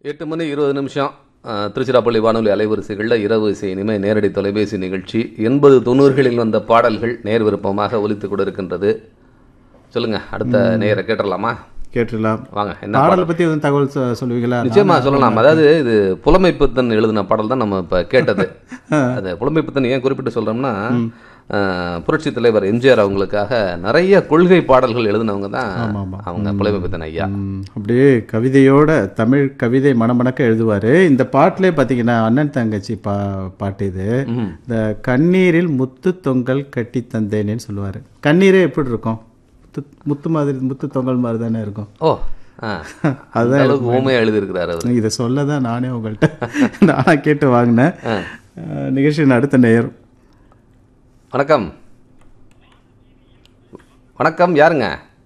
எட்டு மணி இருபது நிமிஷம் அஹ், திருச்சிராப்பள்ளி வானொலி அலைவரிசைகளில் இரவு இசை இனிமே நேரடி தொலைபேசி நிகழ்ச்சி எண்பது தொண்ணூறுகளில் வந்த பாடல்கள் நேர் விருப்பமாக ஒலித்து கொண்டிருக்கின்றது சொல்லுங்க அடுத்த நேரை கேட்டுடலாமா கேட்டுடலாம் வாங்க என்ன பாடலை பாடல் பத்தி எதுவும் தகவல் சொ- சொல்லுவீங்களா நிச்சயமா சொல்லலாம் அதாவது இது புலமைப்பித்தன் எழுதின பாடல் தான் நம்ம இப்ப கேட்டது அது புலமைப்பித்தன் ஏன் குறிப்பிட்டு சொல்றோம்னா அஹ், புரட்சி தலைவர் எம்ஜிஆர் அவங்களுக்காக நிறைய கொள்கை பாடல்கள் எழுதினவங்க தான் ஆமா, ஆமா. அவங்க புலமைப்பித்தன் ஐயா ம், அப்படியே கவிதையோட தமிழ் கவிதை மணமணக்க எழுதுவாரு இந்த பாட்டிலே பார்த்தீங்கன்னா அண்ணன் தங்கச்சி பா பாட்டு இது ம். இந்த கண்ணீரில் முத்து தொங்கல் கட்டி தந்தேனேன்னு சொல்லுவாரு கண்ணீரே எப்படி இருக்கும் முத்து முத்து மாதிரி முத்து தொங்கல் மாதிரி தானே இருக்கும் ஓ ஆ. அந்த அளவுக்கு ஊமையா எழுதியிருக்கிறாரு அவர் இதை சொல்ல தான் நானே உங்கள்கிட்ட நானா கேட்டு வாங்கினேன் அஹ், நிகழ்ச்சியின் அடுத்த நேயர் வணக்கம் வணக்கம் யாருங்க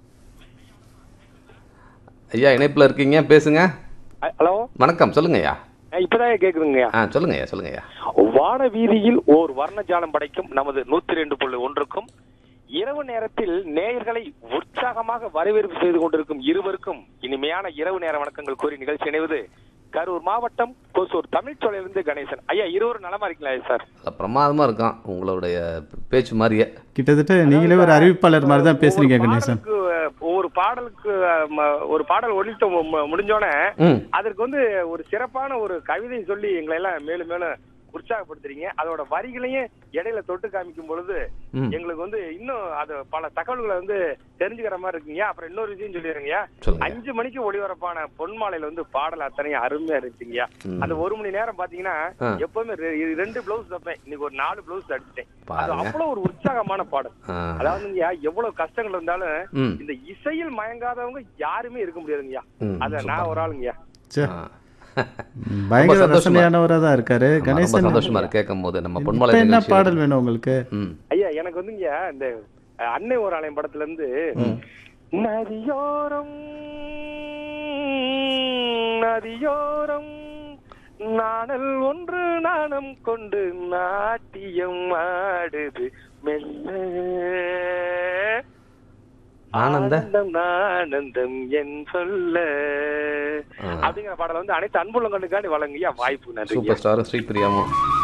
ஐயா இணைப்பில் இருக்கீங்க பேசுங்க அ- ஹலோ வணக்கம் சொல்லுங்க ஐயா அஹ் இப்பதான் கேக்குதுங்க ஆ சொல்லுங்க ஐயா சொல்லுங்க ஐயா வான வீதியில் ஓர் வர்ணஜாலம் படைக்கும் நமது நூத்தி ரெண்டு புள்ளி ஒன்றுக்கும் இரவு நேரத்தில் நேயர்களை உற்சாகமாக வரவேற்பு செய்து கொண்டிருக்கும் இருவருக்கும் இனிமையான இரவு நேர வணக்கங்கள் கூறி நிகழ்ச்சி இணைவது கரூர் மாவட்டம் கொசூர் தமிழ்ச்சோலையிலிருந்து கணேசன் ஐயா இருவரும் நலமா இருக்கீங்களா சார் நல்ல பிரமாதமா இருக்கும் உங்களுடைய பேச்சு மாதிரியே கிட்டத்தட்ட நீங்களே ஒரு அறிவிப்பாளர் மாதிரி தான் பேசுறீங்க ஒவ்வொரு கணேசன் பாடலுக்கு, அஹ், ஒவ்வொரு பாடலுக்கு அஹ், ம- ஒரு பாடல் ஒழித்த மு- முடிஞ்சோடனே ம் அதற்கு வந்து ஒரு சிறப்பான ஒரு கவிதை சொல்லி எங்களை எல்லாம் மேலும் மேலும் உற்சாகப்படுத்துறீங்க அதோட வரிகளையும் இடையில தொட்டு காமிக்கும் பொழுது ம் எங்களுக்கு வந்து இன்னும் அது பல தகவல்களை வந்து தெரிஞ்சுக்கிற மாதிரி இருக்குங்க அப்புறம் இன்னொரு விஷயம் சொல்லிடுறீங்க சொல்லுங்க அஞ்சு மணிக்கு ஒளிபரப்பான பொன்மாலையில வந்து பாடல் அத்தனையும் அருமையா இருந்துச்சுங்க ம். அந்த ஒரு மணி நேரம் பாத்தீங்கன்னா ஆ. எப்பவுமே ரெ- ரெண்டு பிளவுஸ் தைப்பேன் இன்னைக்கு ஒரு நாலு பிளவுஸ் அடிச்சிட்டேன் அது பாருங்க அவ்வளவு ஒரு உற்சாகமான பாடல் ஆ. அதாவதுங்க எவ்வளவு கஷ்டங்கள் இருந்தாலும் ம் இந்த இசையில் மயங்காதவங்க யாருமே இருக்க முடியாதுங்கய்யா ம், அத நான் ஒரு ஆளுங்கய்யா சே ஆ. ம், பயங்கர சந்தோஷமா. ரசனையானவராக தான் இருக்காரு ஆமா, ரொம்ப கணேசன் சந்தோஷமா இருக்கு கேட்கும் போது நம்ம இப்ப பொன்மலை என்ன நிகழ்ச்சி பாடல் வேணும் உங்களுக்கு ம் ஐயா எனக்கு வந்துங்க இந்த அஹ், அன்னை ஒரு ஆலயம் படத்துல இருந்து நதியோரம் நதியோரம் நாணல் ஒன்று நாணம் கொண்டு நாட்டியம் ஆடுது மெல்ல ஆனந்த ஆனந்தம் ஆனந்தம் என் சொல்ல ஆ. அப்படிங்கிற பாடல் வந்து அனைத்து அன்புள்ளங்களுக்காண்டி வழங்கியா வாய்ப்பு நன்றி சூப்பர் ஸ்டாரும் ஸ்ரீபிரியாவும்